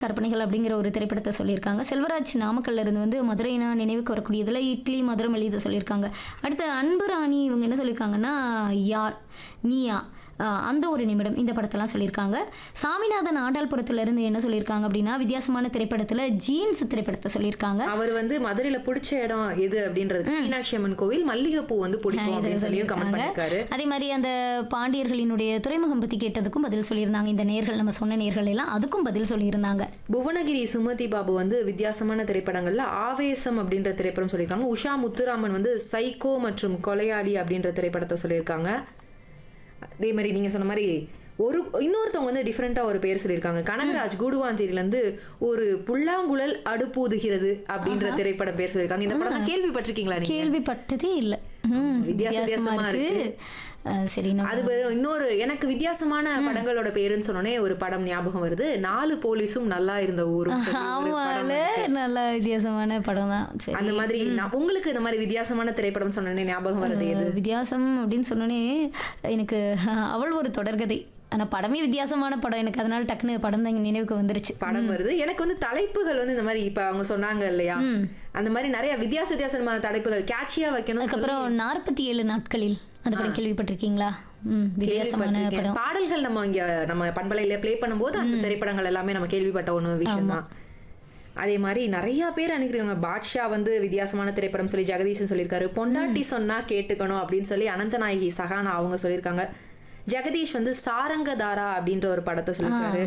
கற்பனைகள் அப்படிங்கிற ஒரு திரைப்படத்தை சொல்லியிருக்காங்க செல்வராஜ் நாமக்கல்ல இருந்து வந்து மதுரைனா நினைவுக்கு வரக்கூடியதில் இட்லி மதுரம் எழுத சொல்லியிருக்காங்க அடுத்து அன்பு ராணி இவங்க என்ன சொல்லியிருக்காங்கன்னா யார் நீயா ஆஹ் அந்த ஒரு நிமிடம் இந்த படத்தெல்லாம் சொல்லியிருக்காங்க சாமிநாதன் ஆண்டாள்புரத்துல இருந்து என்ன சொல்லியிருக்காங்க அப்படின்னா வித்தியாசமான திரைப்படத்தில் ஜீன்ஸ் திரைப்படத்தை சொல்லியிருக்காங்க அவர் வந்து மதுரையில பிடிச்ச இடம் எது அப்படின்றது மீனாட்சி அம்மன் கோவில் மல்லிகைப்பூ வந்து பிடிக்கும் அப்படின்னு சொல்லியும் கமெண்ட் பண்ணிருக்காரு அதே மாதிரி அந்த பாண்டியர்களினுடைய துறைமுகம் பத்தி கேட்டதுக்கும் பதில் சொல்லியிருந்தாங்க இந்த நேர்கள் நம்ம சொன்ன நேர்கள் எல்லாம் அதுக்கும் பதில் சொல்லியிருந்தாங்க புவனகிரி சுமதி பாபு வந்து வித்தியாசமான திரைப்படங்கள்ல ஆவேசம் அப்படின்ற திரைப்படம் சொல்லியிருக்காங்க உஷா முத்துராமன் வந்து சைக்கோ மற்றும் கொலையாளி அப்படின்ற திரைப்படத்தை சொல்லியிருக்காங்க அதே மாதிரி நீங்க சொன்ன மாதிரி ஒரு இன்னொருத்தவங்க வந்து டிஃப்ரெண்டா ஒரு பேர் சொல்லியிருக்காங்க கனகராஜ் கூடுவாஞ்சேரியில இருந்து ஒரு புல்லாங்குழல் அடுப்பூதுகிறது அப்படின்ற திரைப்படம் பேர் சொல்லியிருக்காங்க இந்த படம் கேள்விப்பட்டிருக்கீங்களா நீங்க கேள்விப்பட்டதே இல்லை ம், வித்தியாச வித்தியாசமா வித்தியாசமா இருக்கு அஹ், சரி நம்ம அது வேற இன்னொரு எனக்கு வித்தியாசமான படங்களோட பேருன்னு சொன்னோனே ஒரு படம் ஞாபகம் வருது நாலு போலீஸும் நல்லா இருந்த ஊரும் சொல்லி ஒரு படம் ஆமால நல்ல வித்தியாசமான படம் தான் சரி அந்த மாதிரி நான் உங்களுக்கு இந்த மாதிரி வித்தியாசமான திரைப்படம் சொன்னோன்னே ஞாபகம் வருது எது அஹ், வித்தியாசம் அப்படின்னு சொன்னோன்னே எனக்கு அவள் ஒரு தொடர்கதை ஆனா படமே வித்தியாசமான படம் எனக்கு அதனால டக்குனு படம் தான் நினைவுக்கு வந்துருச்சு படம் வருது எனக்கு வந்து தலைப்புகள் வந்து இந்த மாதிரி இப்ப அவங்க சொன்னாங்க இல்லையா அந்த மாதிரி நிறைய வித்தியாச வித்தியாசமான தலைப்புகள் கேட்சியா வைக்கணும் அதுக்கப்புறம் நாற்பத்தி ஏழு நாட்களில் அந்த படம் கேள்விப்பட்டிருக்கீங்களா ம் வித்தியாசமான கேள்விப்பட்டிருக்கேன். படம் பாடல்கள் நம்ம இங்க நம்ம பண்பலையில ப்ளே பண்ணும்போது அந்த திரைப்படங்கள் எல்லாமே நம்ம கேள்விப்பட்ட ஒண்ணு விஷயம் தான் அதே மாதிரி நிறைய பேர் அனுப்பிருக்காங்க பாட்ஷா வந்து வித்தியாசமான திரைப்படம் சொல்லி ஜெகதீஷன் சொல்லியிருக்காரு பொண்டாட்டி சொன்னா கேட்டுக்கணும் அப்படின்னு சொல்லி அனந்தநாயகி சகானா அவங்க சொல்லியிருக்காங்க ஜெகதீஷ் வந்து சாரங்கதாரா அப்படின்ற ஒரு படத்தை சொல்லியிருக்காரு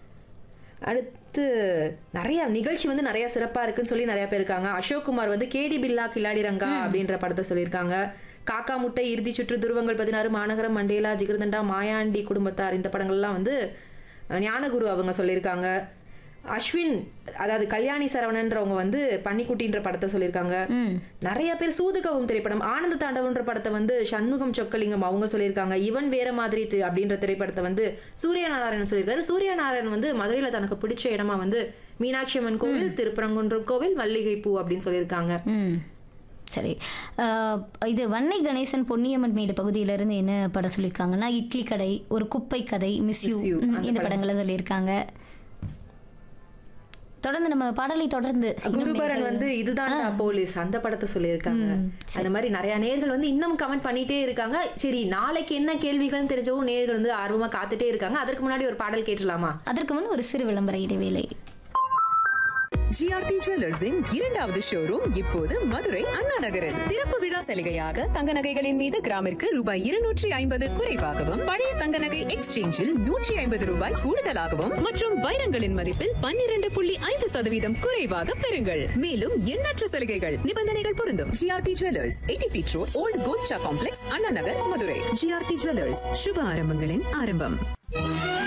அடுத்து நிறைய நிகழ்ச்சி வந்து நிறைய சிறப்பா இருக்குன்னு சொல்லி நிறைய பேர் இருக்காங்க அசோக்குமார் வந்து கேடி பில்லா கில்லாடி ரங்கா அப்படின்ற படத்தை சொல்லியிருக்காங்க காக்கா முட்டை இறுதி சுற்று துருவங்கள் பதினாறு மாநகரம் மண்டேலா ஜிகிருதண்டா மாயாண்டி குடும்பத்தார் இந்த படங்கள்லாம் வந்து அஹ், ஞானகுரு அவங்க சொல்லியிருக்காங்க அஸ்வின் அதாவது கல்யாணி சரவணன்றவங்க வந்து பன்னிக்குட்டின்ற படத்தை சொல்லியிருக்காங்க ம் நிறைய பேர் சூதுகவும் திரைப்படம் ஆனந்த தாண்டவன்ற படத்தை வந்து சண்முகம் சொக்கலிங்கம் அவங்க சொல்லியிருக்காங்க இவன் வேற மாதிரி தி- அப்படின்ற திரைப்படத்தை வந்து சூரிய நாராயணன் சொல்லியிருக்காரு சூரிய நாராயணன் வந்து மதுரையில தனக்கு பிடிச்ச இடமா வந்து மீனாட்சி அம்மன் கோவில் திருப்பரங்குன்றம் கோவில் மல்லிகைப்பூ அப்படின்னு சொல்லியிருக்காங்க ம் சரி அஹ், இது வன்னை கணேசன் பொன்னியம்மன் மேடு பகுதியிலிருந்து என்ன படம் சொல்லியிருக்காங்கன்னா இட்லி கடை ஒரு குப்பை கதை மிஸ் யூ Miss You, அந்த இந்த படங்களை சொல்லியிருக்காங்க தொடர்ந்து நம்ம பாடலை தொடர்ந்து குருபரன் வந்து இதுதான் போலீஸ் அந்த படத்தை சொல்லியிருக்காங்க அந்த மாதிரி நிறைய நேர்கள் வந்து இன்னும் கமெண்ட் பண்ணிட்டே இருக்காங்க சரி நாளைக்கு என்ன கேள்விகள்னு தெரிஞ்சவும் நேர்கள் வந்து ஆர்வமா காத்துட்டே இருக்காங்க அதற்கு முன்னாடி ஒரு பாடல் கேட்டுலாமா அதற்கு முன் ஒரு சிறு விளம்பர இடைவேளை ஜிஆர்டி ஜுவல்லர்ஸின் இரண்டாவது ஷோரூம் இப்போது மதுரை அண்ணா நகரில் திறப்பு விழா சலுகையாக தங்க நகைகளின் மீது கிராமிற்கு ரூபாய் இருநூற்றி ஐம்பது குறைவாகவும் பழைய தங்க நகை எக்ஸ்சேஞ்சில் நூற்றி ஐம்பது ரூபாய் கூடுதலாகவும் மற்றும் வைரங்களின் மதிப்பில் பன்னிரண்டு புள்ளி ஐந்து சதவீதம் குறைவாக பெறுங்கள் மேலும் எண்ணற்ற சலுகைகள் நிபந்தனைகள் பொருந்தும் GRT jewellers eighty feet road old gold complex Anna Nagar Madurai GRT jewellers சுப ஆரம்பங்களின் ஆரம்பம்